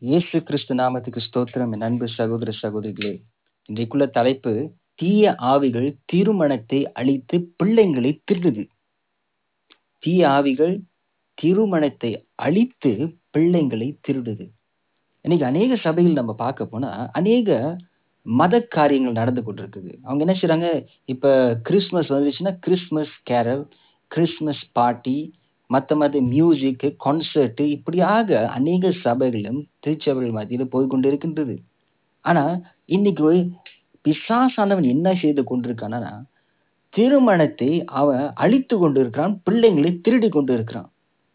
இயேசு கிறிஸ்து நாமத்துக்கு ஸ்தோத்திரம் என் அன்பு சகோதர சகோதரிகளே இன்றைக்குள்ள தலைப்பு தீய ஆவிகள் திருமணத்தை அழித்து பிள்ளைங்களை திருடுது தீய ஆவிகள் திருமணத்தை அழித்து பிள்ளைங்களை திருடுது இன்னைக்கு அநேக சபைகள் நம்ம பார்க்க போனா அநேக மத காரியங்கள் நடந்து கொண்டிருக்குது அவங்க என்ன செய்றாங்க இப்ப கிறிஸ்மஸ் வந்துச்சுன்னா கிறிஸ்மஸ் கேரல் கிறிஸ்மஸ் பார்ட்டி மற்ற மற்ற மியூசிக் கான்சர்ட் இப்படியாக அநேக சபைகளும் திருச்சபைகள் மத்தியில் போய் கொண்டு இருக்கின்றது ஆனா இன்னைக்கு பிசாசானவன் என்ன செய்து கொண்டிருக்கானா திருமணத்தை அவன் அழித்து கொண்டு இருக்கிறான் பிள்ளைங்களை திருடி கொண்டு இருக்கிறான்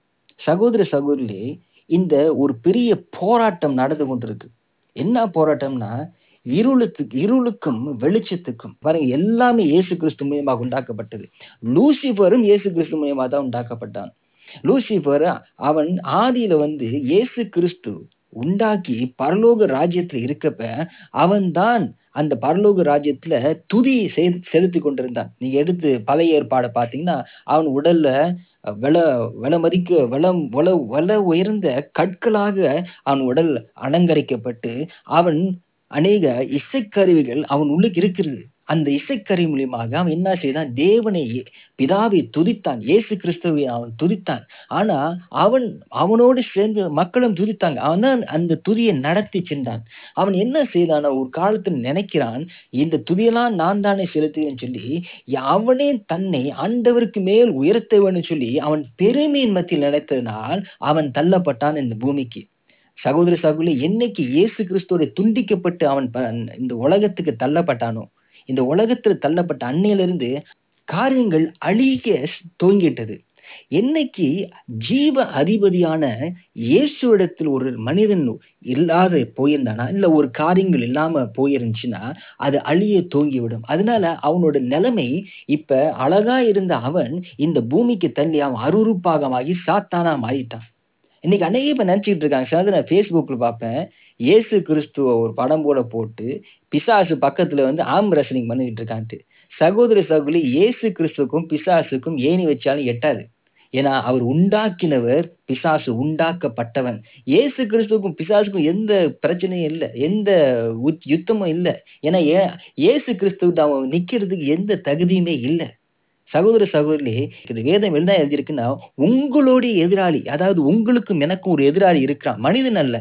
சகோதர சகோதரிலே இந்த ஒரு பெரிய போராட்டம் நடந்து கொண்டிருக்கு என்ன போராட்டம்னா இருளுக்கு இருளுக்கும் வெளிச்சத்துக்கும் பாருங்க எல்லாமே இயேசு கிறிஸ்து மூலியமாக உண்டாக்கப்பட்டது லூசிபரும் இயேசு கிறிஸ்து மூலியமாக தான் உண்டாக்கப்பட்டான் லூசிபர் அவன் ஆதியில வந்து இயேசு கிறிஸ்து உண்டாக்கி பரலோக ராஜ்யத்துல இருக்கப்ப அவன்தான் அந்த பரலோக ராஜ்யத்துல துதி செ- செலுத்தி கொண்டிருந்தான் நீங்க எடுத்து பழைய ஏற்பாடை பார்த்தீங்கன்னா அவன் உடல்ல வில வில மதிக்க விலம் வில வில உயர்ந்த கற்களாக அவன் உடல் அலங்கரிக்கப்பட்டு அவன் அநேக இசைக்கருவிகள் அவன் உள்ளுக்கு இருக்கிறது அந்த இசைக்கருவி மூலியமாக அவன் என்ன செய்தான் தேவனை பிதாவை துதித்தான் இயேசு கிறிஸ்துவை அவன் துதித்தான் ஆனா அவன் அவனோடு சேர்ந்து மக்களும் துதித்தாங்க அவன் தான் அந்த துதியை நடத்தி சென்றான் அவன் என்ன செய்தான் ஒரு காலத்தில் நினைக்கிறான் இந்த துதியெல்லாம் நான் தானே செலுத்துவேன்னு சொல்லி அவனே தன்னை ஆண்டவருக்கு மேல் உயர்த்த வேண்டும் சொல்லி அவன் பெருமையின் மத்தியில் நினைத்ததினால் அவன் தள்ளப்பட்டான் இந்த பூமிக்கு சகோதர சகோதரி என்னைக்கு இயேசு கிறிஸ்துவோட துண்டிக்கப்பட்டு அவன் ப- இந்த உலகத்துக்கு தள்ளப்பட்டானோ இந்த உலகத்துல தள்ளப்பட்ட அன்னையிலிருந்து காரியங்கள் அழிக துவங்கிட்டது என்னைக்கு ஜீவ அதிபதியான இயேசுவிடத்தில் ஒரு மனிதன் இல்லாத போயிருந்தானா இல்ல ஒரு காரியங்கள் இல்லாம போயிருந்துச்சுன்னா அது அழிய தூங்கிவிடும் அதனால அவனோட நிலைமை இப்ப அழகா இருந்த அவன் இந்த பூமிக்கு தள்ளி அவன் அருவருப்பாகமாகி சாத்தானா மாறிட்டான் இன்னைக்கு அநேக பேர் நினைச்சிட்டு இருக்காங்க சார் நான் ஃபேஸ்புக்ல பார்ப்பேன் இயேசு கிறிஸ்துவ ஒரு படம் போல போட்டு பிசாசு பக்கத்துல வந்து ஆம் ரெஸ்லிங் பண்ணிட்டு இருக்கான்ட்டு சகோதர சகோதரி இயேசு கிறிஸ்துவுக்கும் பிசாசுக்கும் ஏணி வச்சாலும் எட்டாது ஏன்னா அவர் உண்டாக்கினவர் பிசாசு உண்டாக்கப்பட்டவன் இயேசு கிறிஸ்துவுக்கும் பிசாசுக்கும் எந்த பிரச்சனையும் இல்லை எந்த உத்- யுத்தமும் இல்லை ஏன்னா ஏ- இயேசு கிறிஸ்துவிட்ட அவன் நிக்கிறதுக்கு எந்த தகுதியுமே இல்லை சகோதர சகோதரி இது வேதம் என்ன எழுதியிருக்குன்னா உங்களுடைய எதிராளி அதாவது உங்களுக்கும் எனக்கும் ஒரு எதிராளி இருக்கிறான் மனிதன் அல்ல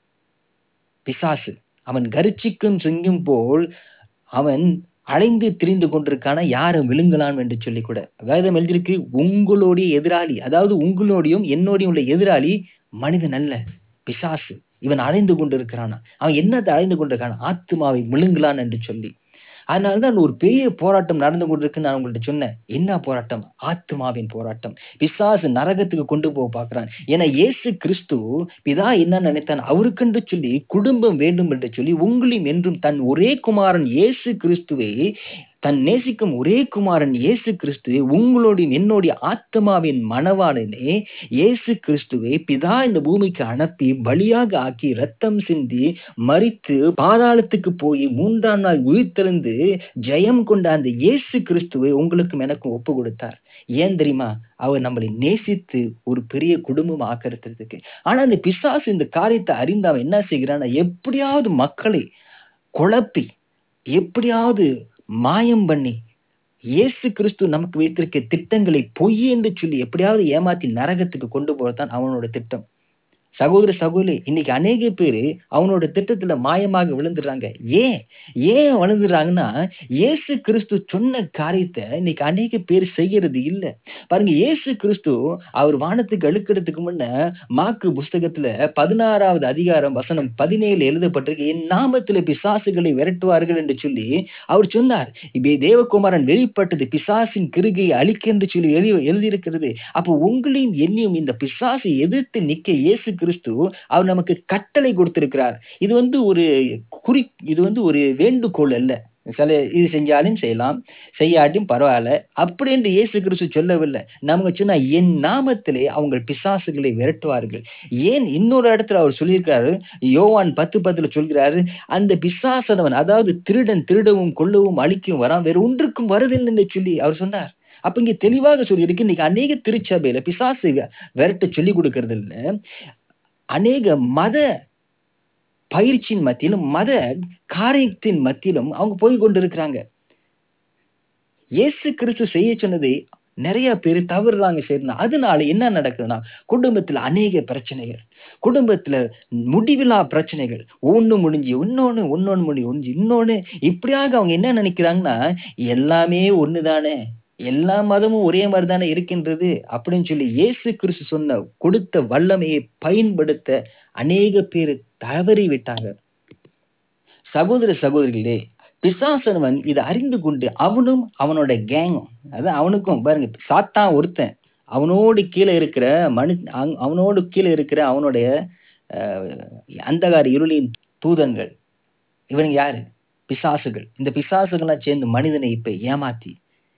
பிசாசு அவன் கரிச்சிக்கும் சிங்கும் போல் அவன் அலைந்து திரிந்து கொண்டிருக்கான யாரும் விழுங்கலாம் என்று சொல்லி கூட வேதம் எழுதியிருக்கு உங்களுடைய எதிராளி அதாவது உங்களோடையும் என்னோடையும் உள்ள எதிராளி மனிதன் அல்ல பிசாசு இவன் அலைந்து கொண்டிருக்கிறானா அவன் என்னத்தை அலைந்து கொண்டிருக்கான் ஆத்மாவை விழுங்கலான் என்று சொல்லி அதனாலதான் ஒரு பெரிய போராட்டம் நடந்து கொண்டிருக்குன்னு நான் உங்கள்ட்ட சொன்னேன் என்ன போராட்டம் ஆத்மாவின் போராட்டம் பிசாசு நரகத்துக்கு கொண்டு போக பார்க்கிறான் ஏன்னா இயேசு கிறிஸ்து பிதா என்ன நினைத்தான் அவருக்கென்று சொல்லி குடும்பம் வேண்டும் என்று சொல்லி உங்களையும் என்றும் தன் ஒரே குமாரன் இயேசு கிறிஸ்துவை தன் நேசிக்கும் ஒரே குமாரன் இயேசு கிறிஸ்துவை உங்களுடைய என்னுடைய ஆத்மாவின் மனவாளனே இயேசு கிறிஸ்துவை பிதா இந்த பூமிக்கு அனுப்பி பலியாக ஆக்கி ரத்தம் சிந்தி மரித்து பாதாளத்துக்கு போய் மூன்றாம் நாள் உயிர்த்தெழுந்து ஜெயம் கொண்ட அந்த இயேசு கிறிஸ்துவை உங்களுக்கும் எனக்கும் ஒப்பு கொடுத்தார் ஏன் தெரியுமா அவர் நம்மளை நேசித்து ஒரு பெரிய குடும்பம் ஆக்கிறதுக்கு ஆனா அந்த பிசாசு இந்த காரியத்தை அறிந்து அவன் என்ன செய்கிறான்னா எப்படியாவது மக்களை குழப்பி எப்படியாவது மாயம் பண்ணி இயேசு கிறிஸ்து நமக்கு வைத்திருக்க திட்டங்களை பொய் என்று சொல்லி எப்படியாவது ஏமாத்தி நரகத்துக்கு கொண்டு போறதான் அவனோட திட்டம் சகோதர சகோதரி இன்னைக்கு அநேக பேர் அவனோட திட்டத்துல மாயமாக விழுந்துடுறாங்க ஏன் ஏன் விழுந்துடுறாங்கன்னா இயேசு கிறிஸ்து சொன்ன காரியத்தை இன்னைக்கு அநேக பேர் செய்யறது இல்லை பாருங்க இயேசு கிறிஸ்து அவர் வானத்துக்கு அழுக்கிறதுக்கு முன்ன மாக்கு புஸ்தகத்துல பதினாறாவது அதிகாரம் வசனம் பதினேழு எழுதப்பட்டிருக்கு என் நாமத்துல பிசாசுகளை விரட்டுவார்கள் என்று சொல்லி அவர் சொன்னார் இப்ப தேவகுமாரன் வெளிப்பட்டது பிசாசின் கிருகையை அழிக்க என்று சொல்லி எழுதி எழுதியிருக்கிறது அப்போ உங்களையும் என்னையும் இந்த பிசாசை எதிர்த்து நிக்க இயேசு கிறிஸ்து அவர் நமக்கு கட்டளை கொடுத்திருக்கிறார் இது வந்து ஒரு குறி இது வந்து ஒரு வேண்டுகோள் அல்ல சில இது செஞ்சாலும் செய்யலாம் செய்யாட்டியும் பரவாயில்ல அப்படி என்று இயேசு கிறிஸ்து சொல்லவில்லை நமக்கு சொன்னா என் நாமத்திலே அவங்க பிசாசுகளை விரட்டுவார்கள் ஏன் இன்னொரு இடத்துல அவர் சொல்லியிருக்காரு யோவான் பத்து பத்துல சொல்கிறாரு அந்த பிசாசனவன் அதாவது திருடன் திருடவும் கொல்லவும் அழிக்கவும் வரான் வேற ஒன்றுக்கும் வருதில்லை என்று சொல்லி அவர் சொன்னார் அப்ப இங்க தெளிவாக சொல்லியிருக்கு இன்னைக்கு அநேக திருச்சபையில பிசாசு விரட்ட சொல்லி கொடுக்கறது இல்ல அநேக மத பயிற்சியின் மத்தியிலும் மத காரியத்தின் மத்தியிலும் அவங்க போய் கொண்டிருக்கிறாங்க இயேசு கிறிஸ்து செய்ய சொன்னது நிறைய பேர் தவறுறாங்க செய்யணும் அதனால என்ன நடக்குதுன்னா குடும்பத்துல அநேக பிரச்சனைகள் குடும்பத்துல முடிவில்லா பிரச்சனைகள் ஒண்ணு முடிஞ்சு இன்னொன்னு ஒன்னொன்னு முடிஞ்சு ஒன்று இன்னொன்னு இப்படியாக அவங்க என்ன நினைக்கிறாங்கன்னா எல்லாமே ஒண்ணுதானே எல்லா மதமும் ஒரே மாதிரி தானே இருக்கின்றது அப்படின்னு சொல்லி இயேசு கிறிஸ்து சொன்ன கொடுத்த வல்லமையை பயன்படுத்த அநேக பேர் தவறி விட்டாங்க சகோதர சகோதரிகளே பிசாசனவன் இதை அறிந்து கொண்டு அவனும் அவனோட கேங்கும் அதான் அவனுக்கும் பாருங்க சாத்தான் ஒருத்தன் அவனோடு கீழே இருக்கிற மனு அங்- அவனோடு கீழே இருக்கிற அவனுடைய அஹ், அந்தகார இருளின் தூதன்கள் இவனுங்க யாரு பிசாசுகள் இந்த பிசாசுகள்லாம் சேர்ந்து மனிதனை இப்ப ஏமாத்தி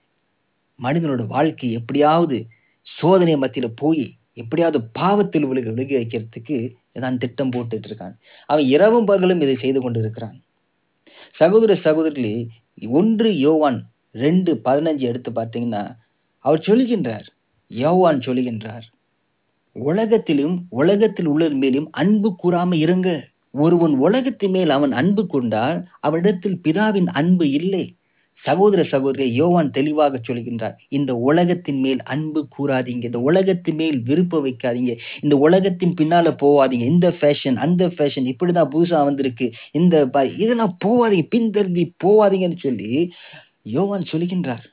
மனிதனோட வாழ்க்கை எப்படியாவது சோதனை மத்தியில போய் எப்படியாவது பாவத்தில் விழுக விழுக வைக்கிறதுக்கு தான் திட்டம் போட்டுட்டு இருக்கான் அவன் இரவும் பகலும் இதை செய்து கொண்டு இருக்கிறான் சகோதர சகோதரிகளே ஒன்று யோவான் ரெண்டு பதினஞ்சு எடுத்து பார்த்தீங்கன்னா அவர் சொல்கின்றார் யோவான் சொல்கின்றார் உலகத்திலும் உலகத்தில் உள்ளது மேலும் அன்பு கூறாம இருங்க ஒருவன் உலகத்தின் மேல் அவன் அன்பு கொண்டால் அவனிடத்தில் பிதாவின் அன்பு இல்லை சகோதர சகோதரி யோவான் தெளிவாக சொல்கின்றார் இந்த உலகத்தின் மேல் அன்பு கூறாதீங்க இந்த உலகத்தின் மேல் விருப்பம் வைக்காதீங்க இந்த உலகத்தின் பின்னால போவாதீங்க இந்த ஃபேஷன் அந்த ஃபேஷன் இப்படிதான் புதுசா வந்திருக்கு இந்த ப- இதெல்லாம் போவாதீங்க பின்தள்ளி போவாதீங்கன்னு சொல்லி யோவான் சொல்கின்றார்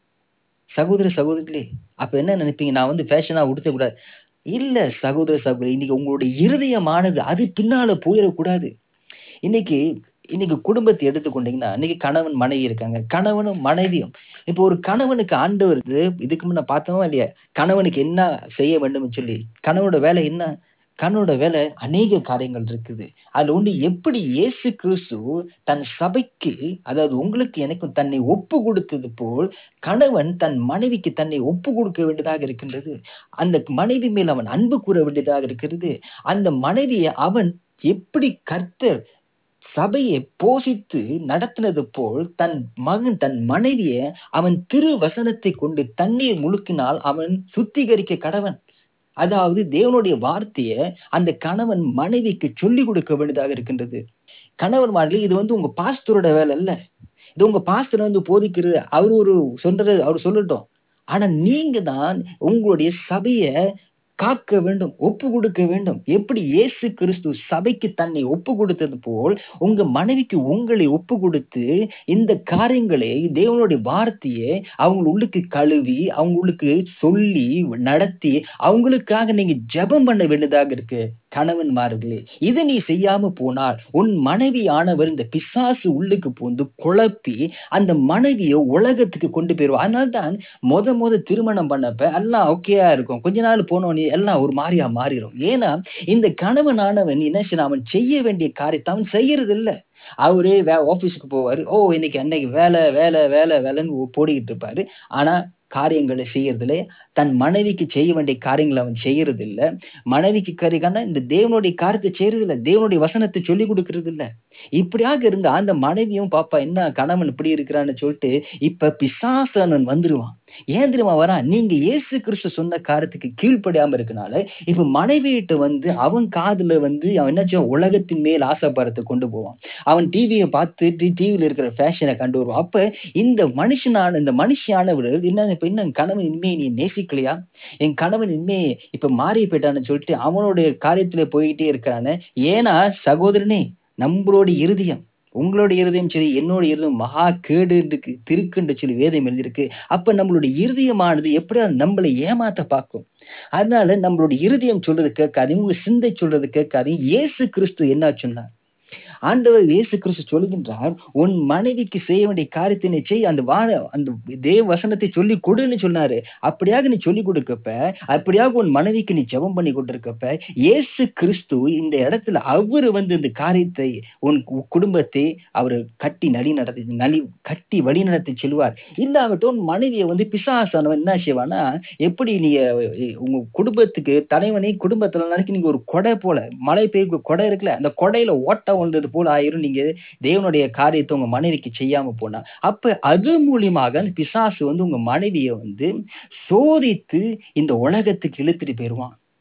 சகோதர சகோதரிகளே அப்ப என்ன நினைப்பீங்க நான் வந்து ஃபேஷனா உடுத்த கூடாது இல்ல சகோதர சகோதரி இன்னைக்கு உங்களுடைய இருதயமானது அது பின்னால போயிடக்கூடாது இன்னைக்கு இன்னைக்கு குடும்பத்தை எடுத்துக்கொண்டீங்கன்னா இன்னைக்கு கணவன் மனைவி இருக்காங்க கணவனும் மனைவியும் இப்போ ஒரு கணவனுக்கு ஆண்டவர் இது இதுக்கு முன்ன பார்த்தோமா இல்லையா கணவனுக்கு என்ன செய்ய வேண்டும் சொல்லி கணவனோட வேலை என்ன கணவனோட வேலை அநேக காரியங்கள் இருக்குது அதுல ஒன்று எப்படி இயேசு கிறிஸ்து தன் சபைக்கு அதாவது உங்களுக்கு எனக்கும் தன்னை ஒப்பு கொடுத்தது போல் கணவன் தன் மனைவிக்கு தன்னை ஒப்பு கொடுக்க வேண்டியதாக இருக்கின்றது அந்த மனைவி மேல் அவன் அன்பு கூற வேண்டியதாக இருக்கிறது அந்த மனைவியை அவன் எப்படி கர்த்தர் சபையை போஷித்து நடத்தினது போல் தன் மகன் தன் மனைவியை அவன் திரு வசனத்தை கொண்டு தண்ணீர் முழுக்கினால் அவன் சுத்திகரிக்க கடவன் அதாவது தேவனுடைய வார்த்தையை அந்த கணவன் மனைவிக்கு சொல்லி கொடுக்க வேண்டியதாக இருக்கின்றது கணவன் மாதிரி இது வந்து உங்க பாஸ்தரோட வேலை இல்ல இது உங்க பாஸ்டர் வந்து போதிக்கிறது அவர் ஒரு சொல்றது அவர் சொல்லட்டும் ஆனா நீங்க தான் உங்களுடைய சபையை காக்க வேண்டும் ஒப்பு கொடுக்க வேண்டும் எப்படி இயேசு கிறிஸ்து சபைக்கு தன்னை ஒப்பு கொடுத்தது போல் உங்க மனைவிக்கு உங்களை ஒப்பு கொடுத்து இந்த காரியங்களை தேவனுடைய வார்த்தையை அவங்க உள்ளுக்கு கழுவி அவங்களுக்கு சொல்லி நடத்தி அவங்களுக்காக நீங்க ஜெபம் பண்ண வேண்டியதாக இருக்கு கணவன்மார்களே இதை நீ செய்யாம போனால் உன் மனைவி ஆனவர் இந்த பிசாசு உள்ளுக்கு பூந்து குழப்பி அந்த மனைவியை உலகத்துக்கு கொண்டு போயிருவா அதனால்தான் முத முத திருமணம் பண்ணப்ப எல்லாம் ஓகேயா இருக்கும் கொஞ்ச நாள் போனோடனே எல்லாம் ஒரு மாதிரியா மாறிடும் ஏன்னா இந்த கணவனானவன் என்ன செய்யணும் அவன் செய்ய வேண்டிய காரியத்தை அவன் செய்யறது இல்ல அவரே வே ஆபீஸுக்கு போவாரு ஓ இன்னைக்கு அன்னைக்கு வேலை வேலை வேலை வேலைன்னு போடிக்கிட்டு இருப்பாரு ஆனா காரியங்களை செய்யறதுல தன் மனைவிக்கு செய்ய வேண்டிய காரியங்களை அவன் செய்யறது இல்ல மனைவிக்கு கறிக்கான இந்த தேவனுடைய காரியத்தை செய்யறது இல்ல தேவனுடைய வசனத்தை சொல்லி கொடுக்கறது இல்ல இப்படியாக இருந்த அந்த மனைவியும் பாப்பா என்ன கணவன் இப்படி இருக்கிறான்னு சொல்லிட்டு இப்ப பிசாசனன் வந்துருவான் ஏன் தெரியுமா வரான் நீங்க இயேசு கிறிஸ்து சொன்ன காரியத்துக்கு கீழ்ப்படியாம இருக்கனால இப்ப மனைவியிட்ட வந்து அவன் காதுல வந்து அவன் என்ன செய்வான் உலகத்தின் மேல் ஆசைப்படுறதை கொண்டு போவான் அவன் டிவியை பார்த்து டிவியில இருக்கிற ஃபேஷனை கண்டு வருவான் அப்ப இந்த மனுஷனான இந்த மனுஷியானவர் என்ன இப்ப என்ன என் கணவன் இனிமே நீ நேசிக்கலையா என் கணவன் இனிமே இப்ப மாறி போயிட்டான்னு சொல்லிட்டு அவனுடைய காரியத்துல போயிட்டே இருக்கிறானே ஏன்னா சகோதரனே நம்மளோட இருதயம் உங்களோட இருதயம் சரி என்னோட இருதயம் மகா கேடு இருக்கு திருக்குன்னு சொல்லி வேதம் எழுதியிருக்கு அப்ப நம்மளுடைய இருதயமானது எப்படியாவது நம்மளை ஏமாத்த பார்க்கும் அதனால நம்மளுடைய இருதயம் சொல்றது கேட்காதீங்க உங்க சிந்தை சொல்றது காதீங்க இயேசு கிறிஸ்து என்ன சொன்னார் ஆண்டவர் இயேசு கிறிஸ்து சொல்கின்றார் உன் மனைவிக்கு செய்ய வேண்டிய காரியத்தை நீ செய் அந்த வாழ அந்த தேவ வசனத்தை சொல்லி கொடுன்னு சொன்னாரு அப்படியாக நீ சொல்லி கொடுக்கப்ப அப்படியாக உன் மனைவிக்கு நீ ஜெபம் பண்ணி கொண்டிருக்கப்ப இயேசு கிறிஸ்து இந்த இடத்துல அவரு வந்து இந்த காரியத்தை உன் கு- குடும்பத்தை அவரு கட்டி நடி நடத்தி நலி கட்டி வழி நடத்தி செல்வார் இல்லாவிட்டு உன் மனைவியை வந்து பிசாசானவன் என்ன செய்வானா எப்படி நீங்க அஹ், உங்க குடும்பத்துக்கு தலைவனை குடும்பத்துல நாளைக்கு நீங்க ஒரு கொடை போல மழை பெய்ய கொடை இருக்குல்ல அந்த கொடையில ஓட்டம் வந்தது போல ஆயிரும் நீங்க தேவனுடைய காரியத்தை உங்க மனைவிக்கு செய்யாம போனா அப்ப அது மூலியமாக அந்த பிசாசு வந்து உங்க மனைவியை வந்து சோதித்து இந்த உலகத்துக்கு இழுத்துட்டு போயிருவான்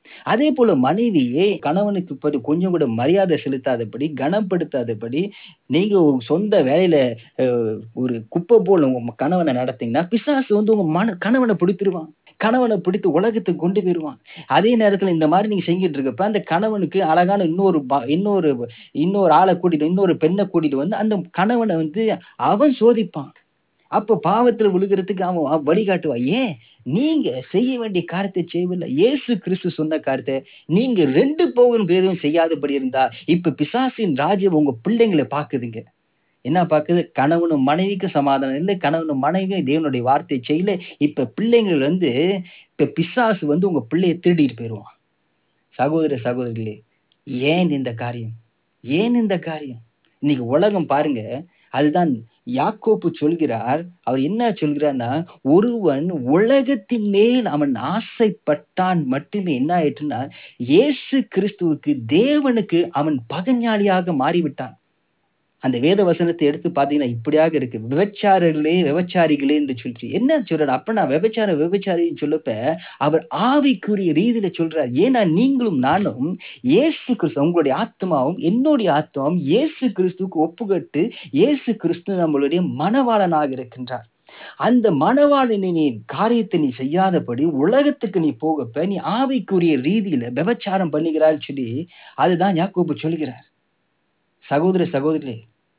அதே போல மனைவியே கணவனுக்கு படி கொஞ்சம் கூட மரியாதை செலுத்தாதபடி கனப்படுத்தாதபடி நீங்க உங்க சொந்த வேலையில அஹ், ஒரு குப்பை போல உங்க கணவனை நடத்தீங்கன்னா பிசாசு வந்து உங்க மன கணவனை பிடித்துருவான் கணவனை பிடித்து உலகத்துக்கு கொண்டு போயிருவான் அதே நேரத்துல இந்த மாதிரி நீங்க செஞ்சுட்டு இருக்கப்ப அந்த கணவனுக்கு அழகான இன்னொரு ப- இன்னொரு இன்னொரு ஆளை கூட்டிட்டு இன்னொரு பெண்ணை கூட்டிட்டு வந்து அந்த கணவனை வந்து அவன் சோதிப்பான் அப்ப பாவத்துல விழுகிறதுக்கு அவன் அவன் வழிகாட்டுவான் ஏன் நீங்க செய்ய வேண்டிய காரியத்தை செய்யவில்லை இயேசு கிறிஸ்து சொன்ன காரியத்தை நீங்க ரெண்டு போகும் பேரும் செய்யாதபடி இருந்தா இப்ப பிசாசின் ராஜ்யம் உங்க பிள்ளைங்களை பாக்குதுங்க என்ன பாக்குது கணவனும் மனைவிக்கும் சமாதானம் இல்லை கணவனும் மனைவியும் தேவனுடைய வார்த்தையை செய்யல இப்ப பிள்ளைங்கள் வந்து இப்ப பிசாசு வந்து உங்க பிள்ளையை திருடிட்டு போயிடுவான் சகோதர சகோதரிகளே ஏன் இந்த காரியம் ஏன் இந்த காரியம் இன்னைக்கு உலகம் பாருங்க அதுதான் யாக்கோப்பு சொல்கிறார் அவர் என்ன சொல்கிறார்னா ஒருவன் உலகத்தின் மேல் அவன் ஆசைப்பட்டான் மட்டுமே என்ன ஆயிற்றுன்னா இயேசு கிறிஸ்துவுக்கு தேவனுக்கு அவன் பகஞ்சாலியாக மாறிவிட்டான் அந்த வேத வசனத்தை எடுத்து பார்த்தீங்கன்னா இப்படியாக இருக்கு விபச்சாரர்களே விபச்சாரிகளே என்று சொல்லி என்ன சொல்றாரு அப்ப நான் விபச்சார விபச்சாரின்னு சொல்லப்ப அவர் ஆவிக்குரிய ரீதியில சொல்றார் ஏன்னா நீங்களும் நானும் இயேசு கிறிஸ்து உங்களுடைய ஆத்மாவும் என்னுடைய ஆத்மாவும் இயேசு கிறிஸ்துவுக்கு ஒப்புக்கட்டு இயேசு கிறிஸ்து நம்மளுடைய மனவாளனாக இருக்கின்றார் அந்த மனவாளனை நீ காரியத்தை நீ செய்யாதபடி உலகத்துக்கு நீ போகப்ப நீ ஆவிக்குரிய ரீதியில விபச்சாரம் பண்ணுகிறான்னு சொல்லி அதுதான் யாக்கோபு சொல்கிறார் சகோதர சகோதரிகளே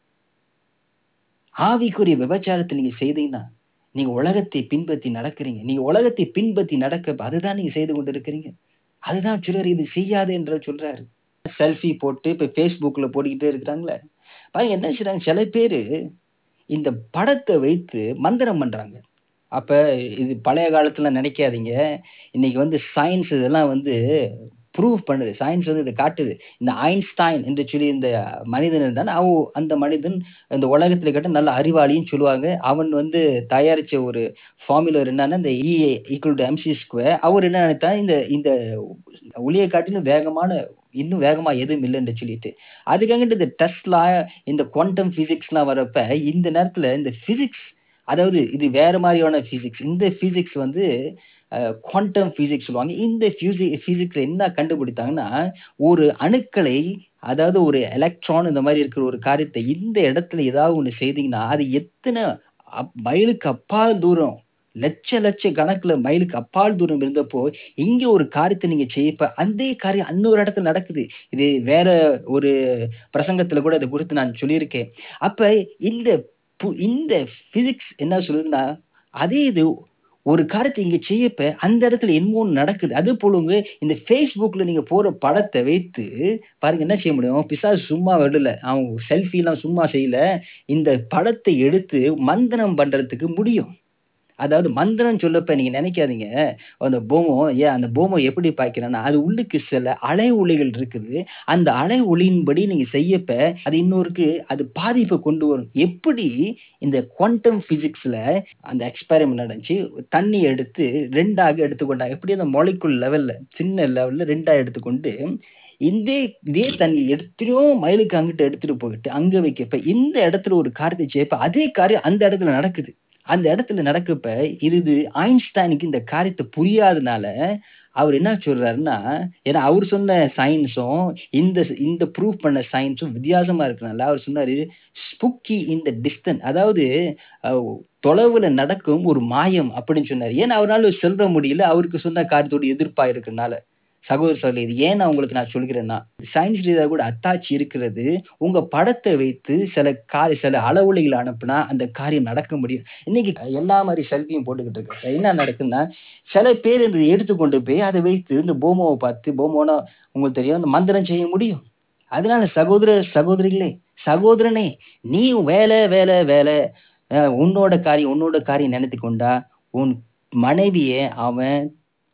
ஆவிக்குரிய விபச்சாரத்தை நீங்க செய்தீங்கன்னா நீங்க உலகத்தை பின்பற்றி நடக்கிறீங்க நீங்க உலகத்தை பின்பற்றி நடக்க அதுதான் நீங்க செய்து கொண்டு இருக்கிறீங்க அதுதான் சிலர் இது செய்யாது என்று சொல்றாரு செல்ஃபி போட்டு இப்ப ஃபேஸ்புக்ல போட்டுக்கிட்டே இருக்கிறாங்களே பாருங்க என்ன செய்றாங்க சில பேரு இந்த படத்தை வைத்து மந்திரம் பண்றாங்க அப்ப இது பழைய காலத்துல நினைக்காதீங்க இன்னைக்கு வந்து சயின்ஸ் இதெல்லாம் வந்து ப்ரூவ் பண்ணுது சயின்ஸ் வந்து இதை காட்டுது இந்த ஐன்ஸ்டைன் என்று சொல்லி இந்த மனிதன் இருந்தான் அவன் அந்த மனிதன் இந்த உலகத்துல கேட்ட நல்ல அறிவாளின்னு சொல்லுவாங்க அவன் வந்து தயாரிச்ச ஒரு ஃபார்முலர் என்னன்னா இந்த E equal to M C square அவர் என்ன நினைத்தா இந்த இந்த ஒளியை காட்டிலும் வேகமான இன்னும் வேகமா எதுவும் இல்லைன்னு சொல்லிட்டு அதுக்காகட்டு இந்த டெஸ்ட்லா இந்த குவாண்டம் பிசிக்ஸ்லாம் வரப்ப இந்த நேரத்துல இந்த பிசிக்ஸ் அதாவது இது வேற மாதிரியான பிசிக்ஸ் இந்த பிசிக்ஸ் வந்து குவாண்டம் பிசிக்ஸ் சொல்லுவாங்க இந்த பிசிக்ஸ்ல என்ன கண்டுபிடித்தாங்கன்னா ஒரு அணுக்களை அதாவது ஒரு எலக்ட்ரான் இந்த மாதிரி இருக்கிற ஒரு காரியத்தை இந்த இடத்துல ஏதாவது ஒண்ணு செய்தீங்கன்னா அது எத்தனை அப்- மைலுக்கு அப்பால் தூரம் லட்ச லட்ச கணக்குல மைலுக்கு அப்பால் தூரம் இருந்தப்போ இங்க ஒரு காரியத்தை நீங்க செய்யப்ப அந்த காரியம் இன்னொரு இடத்துல நடக்குது இது வேற ஒரு பிரசங்கத்துல கூட இதை குறித்து நான் சொல்லியிருக்கேன் அப்ப இந்த பு- இந்த பிசிக்ஸ் என்ன சொல்லுதுன்னா அதே இது ஒரு காரியத்தை இங்க செய்யப்ப அந்த இடத்துல என்னமோ ஒண்ணு நடக்குது அது போலுங்க இந்த ஃபேஸ்புக்ல நீங்க போற படத்தை வைத்து பாருங்க என்ன செய்ய முடியும் பிசாசு சும்மா விடல அவன் செல்ஃபி எல்லாம் சும்மா செய்யல இந்த படத்தை எடுத்து மந்திரம் பண்றதுக்கு முடியும் அதாவது மந்திரம் சொல்லப்ப நீங்க நினைக்காதீங்க அந்த போமம் ஏன் அந்த போமம் எப்படி பாய்க்கிறேன்னா அது உள்ளுக்கு சில அலை ஒளிகள் இருக்குது அந்த அலை ஒளியின்படி நீங்க செய்யப்ப அது இன்னொருக்கு அது பாதிப்பை கொண்டு வரும் எப்படி இந்த குவாண்டம் பிசிக்ஸ்ல அந்த எக்ஸ்பெரிமெண்ட் நடந்துச்சு தண்ணி எடுத்து ரெண்டாக எடுத்துக்கொண்டாங்க எப்படி அந்த மொலிக்குள் லெவல்ல சின்ன லெவல்ல ரெண்டா எடுத்துக்கொண்டு இந்த இதே தண்ணி எடுத்துட்டோ மைலுக்கு அங்கிட்டு எடுத்துட்டு போயிட்டு அங்க வைக்கப்ப இந்த இடத்துல ஒரு காரியத்தை செய்யப்ப அதே காரியம் அந்த இடத்துல நடக்குது அந்த இடத்துல நடக்கப்ப இது ஐன்ஸ்டைனுக்கு இந்த காரியத்தை புரியாதனால அவர் என்ன சொல்றாருன்னா ஏன்னா அவர் சொன்ன சயின்ஸும் இந்த இந்த ப்ரூவ் பண்ண சயின்ஸும் வித்தியாசமா இருக்கனால அவர் சொன்னாரு ஸ்புக்கி இந்த டிஸ்டன் அதாவது அஹ், தொலைவுல நடக்கும் ஒரு மாயம் அப்படின்னு சொன்னாரு ஏன்னா அவரால் சொல்ற முடியல அவருக்கு சொன்ன காரியத்தோட எதிர்ப்பா இருக்கறனால சகோதர சகோதரி இது ஏன் நான் உங்களுக்கு நான் சொல்கிறேன்னா சயின்ஸ் ரீதியாக கூட அத்தாட்சி இருக்கிறது உங்க படத்தை வைத்து சில காரிய சில அளவுலைகள் அனுப்புனா அந்த காரியம் நடக்க முடியும் இன்னைக்கு எல்லா மாதிரி செல்ஃபியும் போட்டுக்கிட்டு இருக்கு என்ன நடக்குதுன்னா சில பேர் இதை எடுத்துக்கொண்டு போய் அதை வைத்து இந்த போமோவை பார்த்து போமோனா உங்களுக்கு தெரியும் இந்த மந்திரம் செய்ய முடியும் அதனால சகோதர சகோதரிகளே சகோதரனே நீ வேலை வேலை வேலை அஹ், உன்னோட காரியம் உன்னோட காரியம் நினைத்து கொண்டா உன் மனைவியை அவன்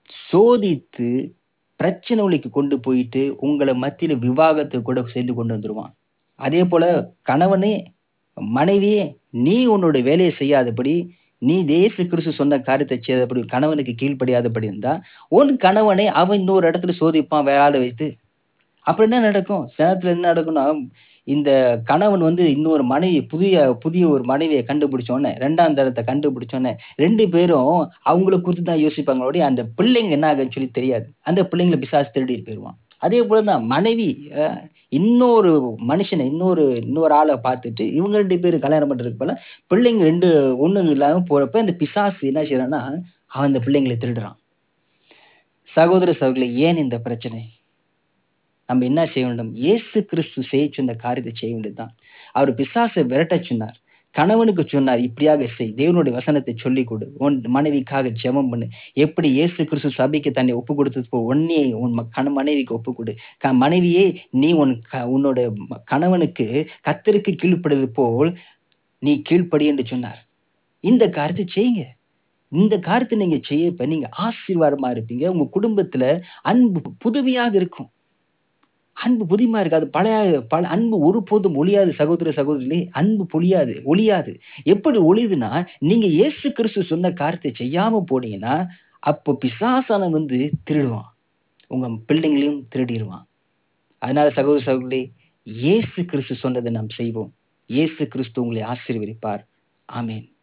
சோதித்து பிரச்சனை வழிக்கு கொண்டு போயிட்டு உங்களை மத்தியில விவாகத்தை கூட செய்து கொண்டு வந்துருவான் அதே போல கணவனே மனைவியே நீ உன்னோட வேலையை செய்யாதபடி நீ தேச கிறிஸ்து சொன்ன காரியத்தை செய்யாதபடி கணவனுக்கு கீழ்ப்படியாதபடி இருந்தா உன் கணவனை அவன் இன்னொரு இடத்துல சோதிப்பான் வேலை வைத்து அப்புறம் என்ன நடக்கும் சில நேரத்துல என்ன நடக்கும்னா இந்த கணவன் வந்து இன்னொரு மனைவி புதிய புதிய ஒரு மனைவியை கண்டுபிடிச்சோன்னே ரெண்டாம் தரத்தை கண்டுபிடிச்சோன்னே ரெண்டு பேரும் அவங்கள குறித்து தான் யோசிப்பாங்களோடைய அந்த பிள்ளைங்க என்ன ஆகுன்னு சொல்லி தெரியாது அந்த பிள்ளைங்களை பிசாசு திருடிட்டு போயிடுவான் அதே போல தான் மனைவி அஹ், இன்னொரு மனுஷனை இன்னொரு இன்னொரு ஆளை பார்த்துட்டு இவங்க ரெண்டு பேரும் கல்யாணம் பண்றதுக்கு போல பிள்ளைங்க ரெண்டு ஒண்ணு இல்லாம போறப்ப இந்த பிசாசு என்ன செய்யறான்னா அவன் அந்த பிள்ளைங்களை திருடுறான் சகோதர சகோதரி ஏன் இந்த பிரச்சனை நம்ம என்ன செய்ய வேண்டும் இயேசு கிறிஸ்து செய்ய சொன்ன காரியத்தை செய்ய வேண்டியதுதான் அவர் பிசாசை விரட்ட சொன்னார் கணவனுக்கு சொன்னார் இப்படியாக செய் தேவனுடைய வசனத்தை சொல்லிக் கொடு உன் மனைவிக்காக ஜெபம் பண்ணு எப்படி இயேசு கிறிஸ்து சபைக்கு தன்னை ஒப்பு கொடுத்தது போ உன்னையே உன் ம- கண மனைவிக்கு ஒப்பு கொடு க மனைவியே நீ உன் க உன்னோட ம- கணவனுக்கு கத்தருக்கு கீழ்ப்படுவது போல் நீ கீழ்ப்படி என்று சொன்னார் இந்த காரியத்தை செய்யுங்க இந்த காரியத்தை நீங்க செய்யப்ப நீங்க ஆசீர்வாதமா இருப்பீங்க உங்க குடும்பத்துல அன்பு புதுமையாக இருக்கும் அன்பு புதுமையா இருக்கு அது பழைய பல அன்பு ஒருபோதும் ஒளியாது சகோதர சகோதரிகளே அன்பு பொழியாது ஒளியாது எப்படி ஒளியுதுன்னா நீங்க இயேசு கிறிஸ்து சொன்ன காரியத்தை செய்யாம போனீங்கன்னா அப்போ பிசாசானவன் வந்து திருடுவான் உங்க பிள்ளைங்களையும் திருடிடுவான் அதனால சகோதர சகோதரி இயேசு கிறிஸ்து சொன்னதை நாம் செய்வோம் இயேசு கிறிஸ்து உங்களை ஆசீர்வதிப்பார் ஆமென்